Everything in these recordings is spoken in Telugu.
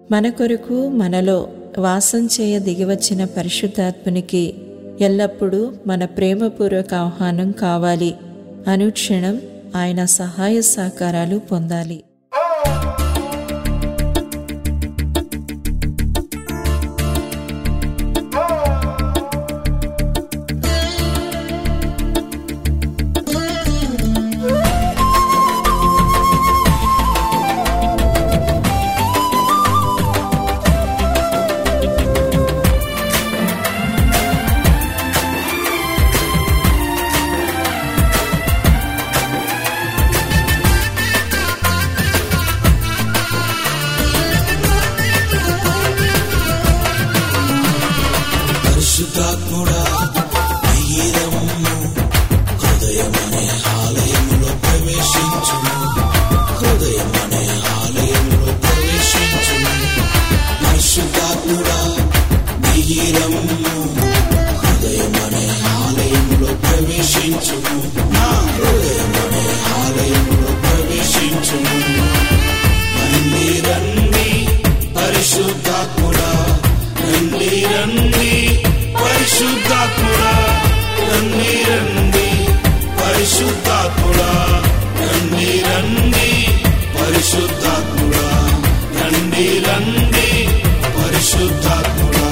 మన కొరకు మనలో వాసం చేయ దిగివచ్చిన పరిశుద్ధాత్మునికి ఎల్లప్పుడూ మన ప్రేమపూర్వక ఆహ్వానం కావాలి అనుక్షణం ఆయన సహాయ సహకారాలు పొందాలి పరిశుద్ధాత్ముడా ధైర్యము హృదయమనే ఆలయములో ప్రవేశించుము హృదయమనే ఆలయములో ప్రవేశించుము పరిశుద్ధాత్ముడా ధైర్యము హృదయమనే ఆలయములో ప్రవేశించుము నా హృదయమనే ఆలయములో ప్రవేశించుము రండి రండి పరిశుద్ధాత్ముడా రండి రండి పరిశుద్ధాత్ముడా రండి రండి పరిశుద్ధాత్ముడా రండి రండి పరిశుద్ధాత్ముడా రండి రండి పరిశుద్ధాత్ముడా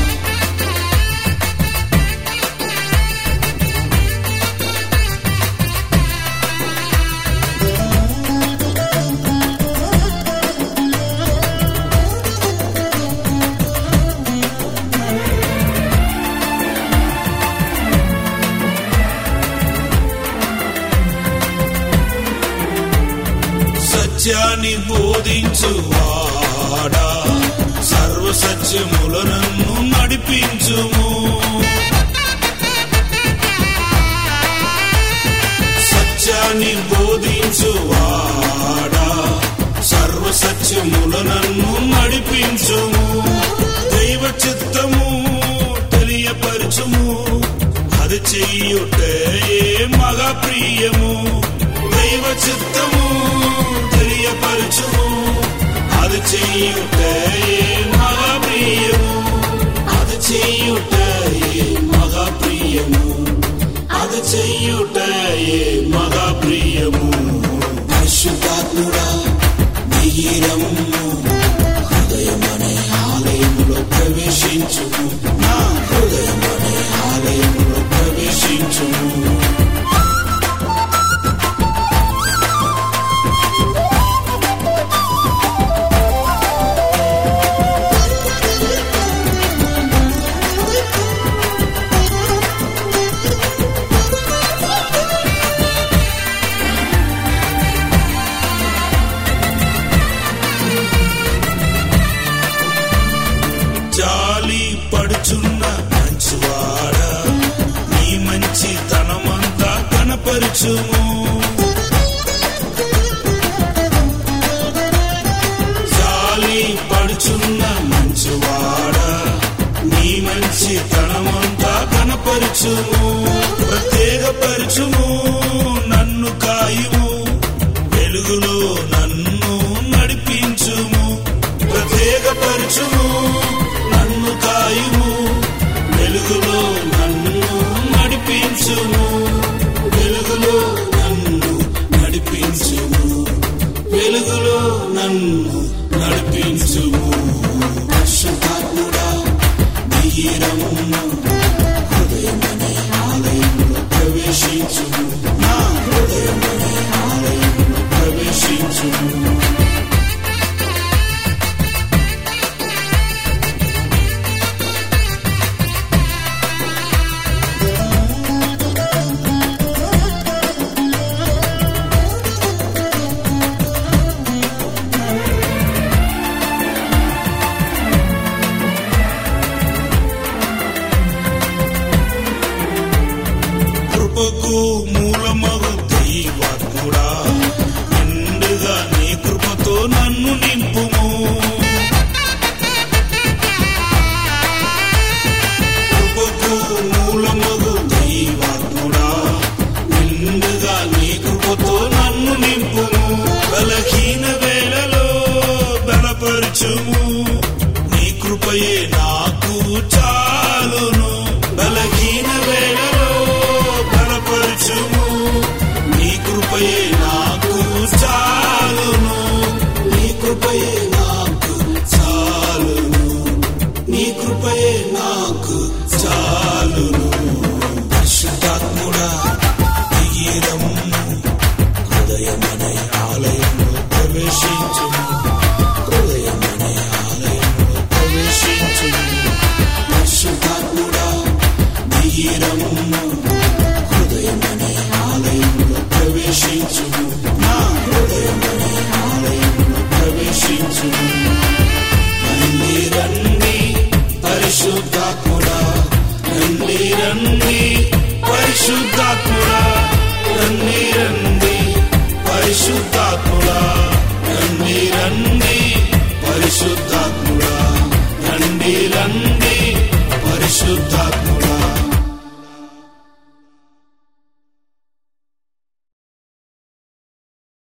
సత్యాన్ని బోధించువాడా సర్వ సత్యముల నన్ను నడిపించుము సత్యాన్ని బోధించువాడా సర్వ సత్యముల నన్ను నడిపించుము దైవ చిత్తము తెలియపరచుము అది చెయ్యుటే మగ ప్రియము దైవ చిత్తము తెలియపరచుము అది చెయ్యుటే మగ ప్రియము అది చెయ్యుటే మగ ప్రియము అది చెయ్యుటే మగ ప్రియము పరిశుద్ధాత్ముడా ధీరము హృదయమనే ఆలయములో ప్రవేశించుము నా హృదయమనే ఆలయములో ప్రవేశించుము జాలి పడుచున్న మంచివాడా నీ మంచి తనమంతా కనపరుచుము జాలి పడుచున్న మంచివాడా నీ మంచి తనమంతా కనపరుచుము ప్రత్యేకపరచుము నన్ను కాయుము వెలుగులో నన్ను నడిపించుము ప్రత్యేకపరచుము నన్ను కాయుము వెలుగులో నన్ను నడిపించుము వెలుగులో నన్ను నడిపించుము వెలుగులో నన్ను నడిపించుము పరిశుద్ధాత్ముడా ధీరము హృదయమనే ఆలయంలో ప్రవేశించుము నా హృదయమనే ఆలయంలో ప్రవేశించుము కృపకు మూలమగు దైవాత్ముడా నిండుగా నీ కృపతో నన్ను నింపుము కృపకు మూలమగు దైవాత్ముడా నిండుగా నీ కృపతో నన్ను నింపుము బలహీన వేళలో బలపరచు బలపరచుము నీ కృపయే నాకు చాలును బలహీన వేళలో బలపరచుము నీ కృపయే నాకు చాలును నీ కృపయే నాకు చాలును నీ కృపయే నాకు చాలును పరిశుద్ధాత్ముడా దిగిరము హృదయమనే ఆలయంలో ప్రవేశించుము హృదయమనే ఆలయంలో ప్రవేశించుము పరిశుద్ధాత్ముడా దిగిరము హృదయమనే ఆలయంలో ప్రవేశించుము నా హృదయమనే ఆలయంలో ప్రవేశించుము రండి రండి పరిశుద్ధాత్ముడా రండి రండి పరిశుద్ధాత్ముడా రండి రండి పరిశుద్ధాత్ముడా రండి రండి పరిశుద్ధాత్ముడా రండి రండి పరిశుద్ధాత్ముడా